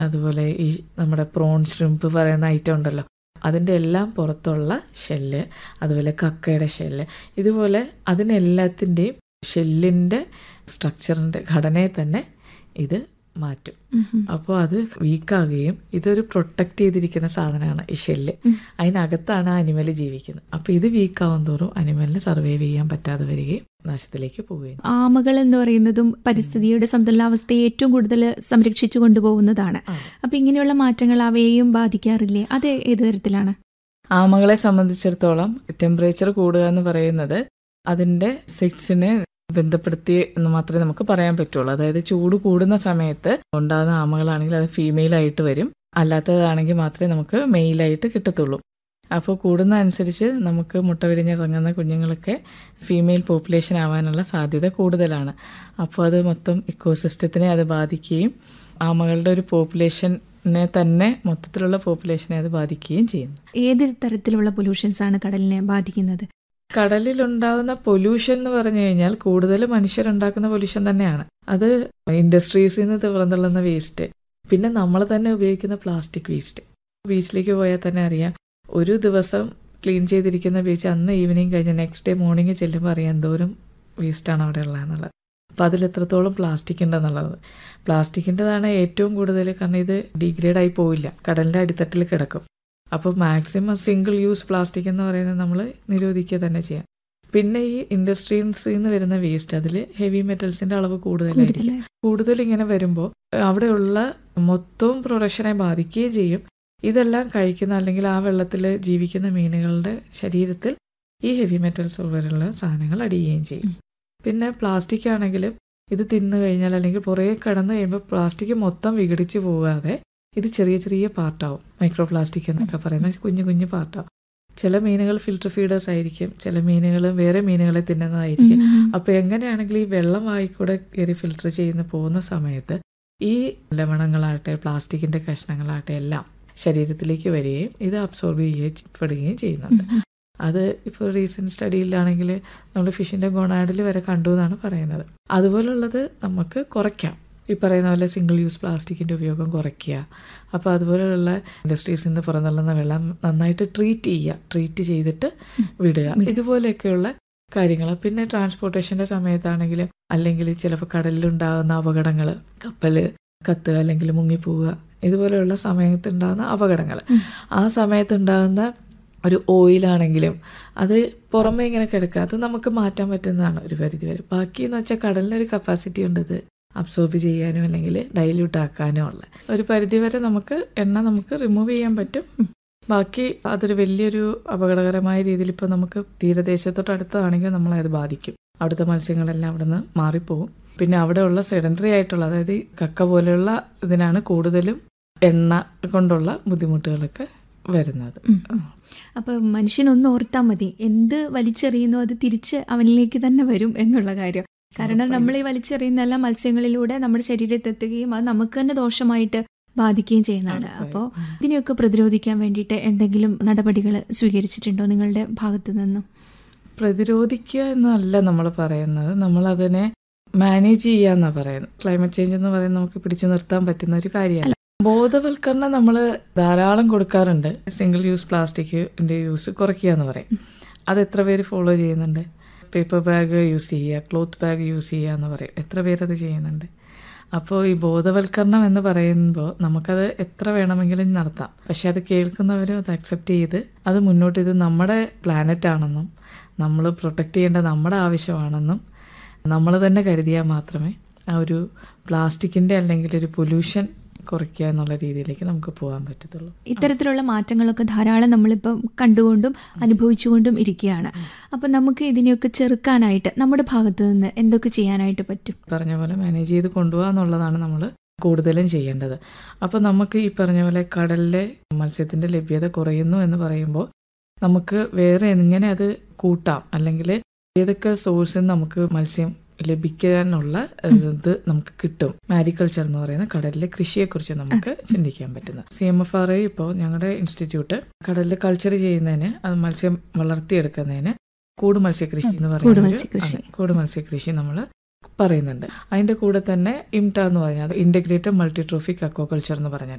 അതുപോലെ ഈ നമ്മുടെ പ്രോൺ ഷ്രിമ്പ് പറയുന്ന ഐറ്റം ഉണ്ടല്ലോ അതിൻ്റെ എല്ലാം പുറത്തുള്ള ഷെല്ല് അതുപോലെ കക്കയുടെ ഷെല്ല് ഇതുപോലെ അതിനെല്ലാത്തിൻ്റെയും ഷെല്ലിൻ്റെ സ്ട്രക്ചറിൻ്റെ ഘടനയെ തന്നെ ഇത് മാറ്റും അപ്പോൾ അത് വീക്കാകുകയും ഇതൊരു പ്രൊട്ടക്റ്റ് ചെയ്തിരിക്കുന്ന സാധനമാണ് ഈ ഷെല്ല് അതിനകത്താണ് ആ അനിമൽ ജീവിക്കുന്നത് അപ്പോൾ ഇത് വീക്കാവും തോറും അനിമലിന് സർവൈവ് ചെയ്യാൻ പറ്റാതെ വരികയും നാശത്തിലേക്ക് പോവുകയും ചെയ്യും. ആമകൾ എന്ന് പറയുന്നതും പരിസ്ഥിതിയുടെ സന്തുലനാവസ്ഥയെ ഏറ്റവും കൂടുതൽ സംരക്ഷിച്ചു കൊണ്ടുപോകുന്നതാണ് ആ. അപ്പൊ ഇങ്ങനെയുള്ള മാറ്റങ്ങൾ അവയെയും ബാധിക്കാറില്ലേ അത് ഏത് തരത്തിലാണ് ആമകളെ സംബന്ധിച്ചിടത്തോളം ടെമ്പറേച്ചർ കൂടുക എന്ന് പറയുന്നത് അതിൻ്റെ സെക്സിനെ ബന്ധപ്പെടുത്തി എന്ന് മാത്രമേ നമുക്ക് പറയാൻ പറ്റുള്ളൂ അതായത് ചൂട് കൂടുന്ന സമയത്ത് ഉണ്ടാകുന്ന ആമകളാണെങ്കിൽ അത് ഫീമെയിൽ ആയിട്ട് വരും അല്ലാത്തതാണെങ്കിൽ മാത്രമേ നമുക്ക് മെയിലായിട്ട് കിട്ടത്തുള്ളൂ അപ്പോൾ കൂടുന്ന അനുസരിച്ച് നമുക്ക് മുട്ട വിരിഞ്ഞിറങ്ങുന്ന കുഞ്ഞുങ്ങളൊക്കെ ഫീമെയിൽ പോപ്പുലേഷൻ ആവാനുള്ള സാധ്യത കൂടുതലാണ് അപ്പോൾ അത് മൊത്തം ഇക്കോസിസ്റ്റത്തിനെ അത് ബാധിക്കുകയും ആമകളുടെ ഒരു പോപ്പുലേഷനെ തന്നെ മൊത്തത്തിലുള്ള പോപ്പുലേഷനെ അത് ബാധിക്കുകയും ചെയ്യുന്നു ഏത് തരത്തിലുള്ള പൊല്യൂഷൻസ് ആണ് കടലിനെ ബാധിക്കുന്നത് കടലിലുണ്ടാകുന്ന പൊല്യൂഷൻ എന്ന് പറഞ്ഞു കഴിഞ്ഞാൽ കൂടുതൽ മനുഷ്യരുണ്ടാക്കുന്ന പൊല്യൂഷൻ തന്നെയാണ് അത് ഇൻഡസ്ട്രീസിൽ നിന്ന് പുറന്തള്ളുന്ന വേസ്റ്റ് പിന്നെ നമ്മൾ തന്നെ ഉപയോഗിക്കുന്ന പ്ലാസ്റ്റിക് വേസ്റ്റ് ബീച്ചിലേക്ക് പോയാൽ തന്നെ അറിയാം ഒരു ദിവസം ക്ലീൻ ചെയ്തിരിക്കുന്ന ബീച്ച് അന്ന് ഈവനിങ് കഴിഞ്ഞ് നെക്സ്റ്റ് ഡേ മോർണിംഗ് ചെല്ലുമ്പോൾ അറിയാം എന്തോരം വേസ്റ്റാണ് അവിടെ ഉള്ളതെന്നുള്ളത് അപ്പോൾ അതിൽ എത്രത്തോളം പ്ലാസ്റ്റിക് ഉണ്ടെന്നുള്ളത് പ്ലാസ്റ്റിക്കിൻ്റെതാണ് ഏറ്റവും കൂടുതൽ കാരണം ഇത് ഡീഗ്രേഡ് ആയി പോവില്ല കടലിൻ്റെ അടിത്തട്ടിൽ കിടക്കും അപ്പോൾ മാക്സിമം സിംഗിൾ യൂസ് പ്ലാസ്റ്റിക് എന്ന് പറയുന്നത് നമ്മൾ നിരോധിക്കുക തന്നെ ചെയ്യാം പിന്നെ ഈ ഇൻഡസ്ട്രീസിൽ നിന്ന് വരുന്ന വേസ്റ്റ് അതിൽ ഹെവി മെറ്റൽസിന്റെ അളവ് കൂടുതലായിരിക്കും കൂടുതൽ കൂടുതൽ ഇങ്ങനെ വരുമ്പോൾ അവിടെയുള്ള മൊത്തവും പ്രൊഡക്ഷനെ ബാധിക്കുകയും ചെയ്യും ഇതെല്ലാം കഴിക്കുന്ന അല്ലെങ്കിൽ ആ വെള്ളത്തിൽ ജീവിക്കുന്ന മീനുകളുടെ ശരീരത്തിൽ ഈ ഹെവി മെറ്റൽസ് പോലുള്ള സാധനങ്ങൾ അടിയുകയും ചെയ്യും പിന്നെ പ്ലാസ്റ്റിക് ആണെങ്കിലും ഇത് തിന്നു കഴിഞ്ഞാൽ അല്ലെങ്കിൽ പുറകെ കടന്നു കഴിയുമ്പോൾ പ്ലാസ്റ്റിക് മൊത്തം വിഘടിച്ച് പോകാതെ ഇത് ചെറിയ ചെറിയ പാർട്ടാവും മൈക്രോ പ്ലാസ്റ്റിക് എന്നൊക്കെ പറയുന്ന കുഞ്ഞു കുഞ്ഞു പാർട്ടാവും ചില മീനുകൾ ഫിൽട്ടർ ഫീഡേഴ്സ് ആയിരിക്കും ചില മീനുകൾ വേറെ മീനുകളെ തിന്നുന്നതായിരിക്കും അപ്പോൾ എങ്ങനെയാണെങ്കിലും ഈ വെള്ളം വായിക്കൂടെ കയറി ഫിൽട്ടർ ചെയ്യുന്ന പോകുന്ന സമയത്ത് ഈ ലവണങ്ങളാകട്ടെ പ്ലാസ്റ്റിക്കിന്റെ കഷ്ണങ്ങളാകട്ടെ എല്ലാം ശരീരത്തിലേക്ക് വരികയും ഇത് അബ്സോർബ് ചെയ്യപ്പെടുകയും ചെയ്യുന്നുണ്ട് അത് ഇപ്പോൾ റീസെൻറ്റ് സ്റ്റഡിയിലാണെങ്കിൽ നമ്മൾ ഫിഷിൻ്റെ ഗോണാഡിൽ വരെ കണ്ടു എന്നാണ് പറയുന്നത് അതുപോലുള്ളത് നമുക്ക് കുറയ്ക്കാം ഈ പറയുന്ന പോലെ സിംഗിൾ യൂസ് പ്ലാസ്റ്റിക്കിൻ്റെ ഉപയോഗം കുറയ്ക്കുക അപ്പോൾ അതുപോലെയുള്ള ഇൻഡസ്ട്രീസിൽ നിന്ന് പുറന്തള്ളുന്ന വെള്ളം നന്നായിട്ട് ട്രീറ്റ് ചെയ്യുക ട്രീറ്റ് ചെയ്തിട്ട് വിടുക ഇതുപോലെയൊക്കെയുള്ള കാര്യങ്ങൾ പിന്നെ ട്രാൻസ്പോർട്ടേഷൻ്റെ സമയത്താണെങ്കിലും അല്ലെങ്കിൽ ചിലപ്പോൾ കടലിലുണ്ടാകുന്ന അപകടങ്ങൾ കപ്പൽ കത്തുക അല്ലെങ്കിൽ മുങ്ങിപ്പോവുക ഇതുപോലെയുള്ള സമയത്തുണ്ടാകുന്ന അപകടങ്ങൾ ആ സമയത്തുണ്ടാകുന്ന ഒരു ഓയിലാണെങ്കിലും അത് പുറമേ ഇങ്ങനെ കിടക്കുക അത് നമുക്ക് മാറ്റാൻ പറ്റുന്നതാണ് ഒരു പരിധി വരെ ബാക്കി എന്ന് വെച്ചാൽ കടലിനൊരു കപ്പാസിറ്റി ഉണ്ട് ഇത് അബ്സോർബ് ചെയ്യാനും അല്ലെങ്കിൽ ഡൈല്യൂട്ട് ആക്കാനും ഉള്ള ഒരു പരിധി വരെ നമുക്ക് എണ്ണ നമുക്ക് റിമൂവ് ചെയ്യാൻ പറ്റും ബാക്കി അതൊരു വലിയൊരു അപകടകരമായ രീതിയിൽ ഇപ്പോൾ നമുക്ക് തീരദേശത്തോട്ട് അടുത്താണെങ്കിൽ നമ്മളെ അത് ബാധിക്കും അവിടുത്തെ മത്സ്യങ്ങളെല്ലാം അവിടെ നിന്ന് മാറിപ്പോവും പിന്നെ അവിടെയുള്ള സെഡൻഡറി ആയിട്ടുള്ള അതായത് ഈ കക്ക പോലെയുള്ള ഇതിനാണ് കൂടുതലും എണ്ണ കൊണ്ടുള്ള ബുദ്ധിമുട്ടുകളൊക്കെ വരുന്നത് അപ്പൊ മനുഷ്യനൊന്ന് ഓർത്താൽ മതി എന്ത് വലിച്ചെറിയുന്നു അത് തിരിച്ച് അവനിലേക്ക് തന്നെ വരും എന്നുള്ള കാര്യം കാരണം നമ്മൾ ഈ വലിച്ചെറിയുന്ന എല്ലാ മത്സ്യങ്ങളിലൂടെ നമ്മുടെ ശരീരത്തെത്തുകയും അത് നമുക്ക് തന്നെ ദോഷമായിട്ട് ബാധിക്കുകയും ചെയ്യുന്നതാണ് അപ്പോൾ ഇതിനെയൊക്കെ പ്രതിരോധിക്കാൻ വേണ്ടിയിട്ട് എന്തെങ്കിലും നടപടികൾ സ്വീകരിച്ചിട്ടുണ്ടോ നിങ്ങളുടെ ഭാഗത്തു നിന്നും പ്രതിരോധിക്കുക എന്നല്ല നമ്മൾ പറയുന്നത് നമ്മൾ അതിനെ മാനേജ് ചെയ്യുക എന്നാണ് പറയുന്നത് ക്ലൈമറ്റ് ചേഞ്ച് എന്ന് പറയുന്നത് നമുക്ക് പിടിച്ചു നിർത്താൻ പറ്റുന്ന ഒരു കാര്യമല്ല ബോധവൽക്കരണം നമ്മൾ ധാരാളം കൊടുക്കാറുണ്ട് സിംഗിൾ യൂസ് പ്ലാസ്റ്റിക്കിൻ്റെ യൂസ് കുറയ്ക്കുക എന്ന് പറയും അത് എത്ര പേര് ഫോളോ ചെയ്യുന്നുണ്ട് പേപ്പർ ബാഗ് യൂസ് ചെയ്യുക ക്ലോത്ത് ബാഗ് യൂസ് ചെയ്യുക എന്ന് പറയും എത്ര പേരത് ചെയ്യുന്നുണ്ട് അപ്പോൾ ഈ ബോധവൽക്കരണം എന്ന് പറയുമ്പോൾ നമുക്കത് എത്ര വേണമെങ്കിലും നടത്താം പക്ഷെ അത് കേൾക്കുന്നവരും അത് അക്സെപ്റ്റ് ചെയ്ത് അത് മുന്നോട്ട് ഇത് നമ്മുടെ പ്ലാനറ്റ് ആണെന്നും നമ്മൾ പ്രൊട്ടക്റ്റ് ചെയ്യേണ്ട നമ്മുടെ ആവശ്യമാണെന്നും നമ്മൾ തന്നെ കരുതിയാൽ മാത്രമേ ആ ഒരു പ്ലാസ്റ്റിക്കിൻ്റെ അല്ലെങ്കിൽ ഒരു പൊല്യൂഷൻ കുറയ്ക്കുക എന്നുള്ള രീതിയിലേക്ക് നമുക്ക് പോകാൻ പറ്റത്തുള്ളൂ ഇത്തരത്തിലുള്ള മാറ്റങ്ങളൊക്കെ ധാരാളം നമ്മളിപ്പം കണ്ടുകൊണ്ടും അനുഭവിച്ചുകൊണ്ടും ഇരിക്കുകയാണ് അപ്പം നമുക്ക് ഇതിനെയൊക്കെ ചെറുക്കാനായിട്ട് നമ്മുടെ ഭാഗത്ത് നിന്ന് എന്തൊക്കെ ചെയ്യാനായിട്ട് പറ്റും പറഞ്ഞ പോലെ മാനേജ് ചെയ്ത് കൊണ്ടുപോകുക എന്നുള്ളതാണ് നമ്മൾ കൂടുതലും ചെയ്യേണ്ടത് അപ്പോൾ നമുക്ക് ഈ പറഞ്ഞ പോലെ കടലിലെ മത്സ്യത്തിൻ്റെ ലഭ്യത കുറയുന്നു എന്ന് പറയുമ്പോൾ നമുക്ക് വേറെ എങ്ങനെ അത് കൂട്ടാം അല്ലെങ്കിൽ ഏതൊക്കെ സോഴ്സിൽ നിന്ന് നമുക്ക് മത്സ്യം ലഭിക്കാനുള്ള ഇത് നമുക്ക് കിട്ടും മാരികൾച്ചർ എന്ന് പറയുന്ന കടലിലെ കൃഷിയെക്കുറിച്ച് നമുക്ക് ചിന്തിക്കാൻ പറ്റുന്നത് C M F R I ഇപ്പോൾ ഞങ്ങളുടെ ഇൻസ്റ്റിറ്റ്യൂട്ട് കടലിൽ കൾച്ചർ ചെയ്യുന്നതിന് അത് മത്സ്യം വളർത്തിയെടുക്കുന്നതിന് കൂട് മത്സ്യകൃഷി എന്ന് പറയുന്നത് കൂട് മത്സ്യകൃഷി നമ്മൾ പറയുന്നുണ്ട് അതിന്റെ കൂടെ തന്നെ ഇംട എന്ന് പറഞ്ഞാൽ ഇന്റഗ്രേറ്റഡ് മൾട്ടി ട്രോഫിക് അക്വാകൾച്ചർ എന്ന് പറഞ്ഞാൽ